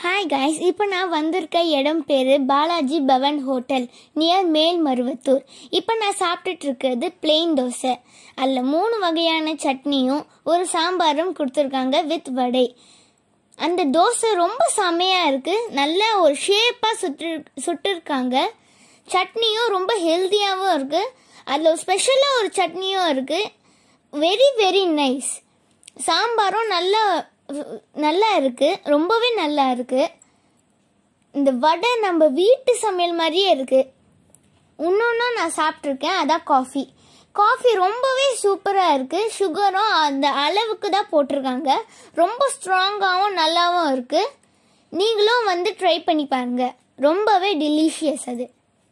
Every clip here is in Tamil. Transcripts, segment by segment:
ஹாய் கைஸ் இப்போ நான் வந்திருக்க இடம் பேர் பாலாஜி பவன் ஹோட்டல் நியர் மேல்மருவத்தூர் இப்போ நான் சாப்பிட்டுட்டு இருக்கிறது பிளெயின் தோசை அதில் மூணு வகையான சட்னியும் ஒரு சாம்பாரும் கொடுத்துருக்காங்க வித் வடை அந்த தோசை ரொம்ப செமையாக இருக்குது நல்ல ஒரு ஷேப்பாக சுட்டு சுட்டிருக்காங்க சட்னியும் ரொம்ப ஹெல்த்தியாகவும் இருக்குது அதில் ஒரு ஸ்பெஷலாக ஒரு சட்னியும் இருக்குது வெரி வெரி நைஸ் சாம்பாரும் நல்லா நல்லா இருக்கு ரொம்பவே நல்லா இருக்கு இந்த வடை நம்ம வீட்டு சமையல் மாதிரியே இருக்கு இன்னொன்னும் நான் சாப்பிட்ருக்கேன் அதான் காஃபி காஃபி ரொம்பவே சூப்பராக இருக்கு சுகரும் அந்த அளவுக்கு தான் போட்டிருக்காங்க ரொம்ப ஸ்ட்ராங்காகவும் நல்லாவும் இருக்கு நீங்களும் வந்து ட்ரை பண்ணி பாருங்க ரொம்பவே டெலிஷியஸ் அது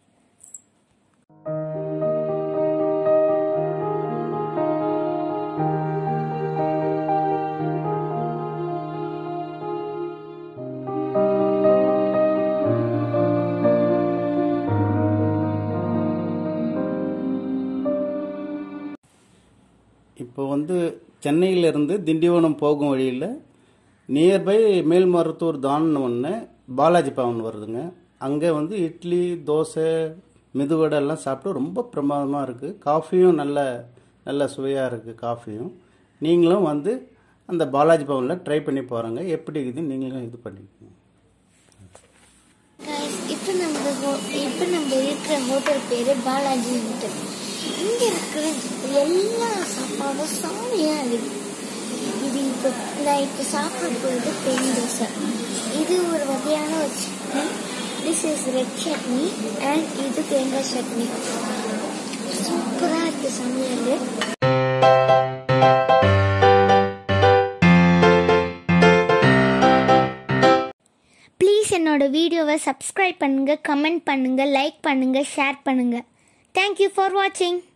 இப்போ வந்து சென்னையிலேருந்து திண்டிவனம் போகும் வழியில் நியர்பை மேல்மருத்தூர் தான் ஒன்று பாலாஜி பவன் வருதுங்க அங்கே வந்து இட்லி தோசை மெதுவடை எல்லாம் சாப்பிட்டு ரொம்ப பிரமாதமாக இருக்குது காஃபியும் நல்ல நல்ல சுவையாக இருக்குது காஃபியும் நீங்களும் வந்து அந்த பாலாஜி பவனில் ட்ரை பண்ணி போகிறோங்க எப்படி இருக்குது நீங்களும் இது பண்ணிக்கோங்க Guys, இப்போ நம்ம ஹோ- இப்போ நம்ம இருக்கிற ஹோட்டல் பேரு பாலாஜி ஹோட்டல் இங்க இருக்கிற எல்லா சாப்பாடும் சாமியா இருக்கு இது இப்போ நான் இப்போ சாப்பிட போகிறது பெண் தோசை இது ஒரு வகையான ஒரு chutney this is red chutney and இது தேங்காய் சட்னி சூப்பராக இருக்கு சமையல் ப்ளீஸ் என்னோட வீடியோவை சப்ஸ்கிரைப் பண்ணுங்கள் கமெண்ட் பண்ணுங்கள் லைக் பண்ணுங்கள் ஷேர் பண்ணுங்கள் தேங்க்யூ ஃபார் வாட்சிங்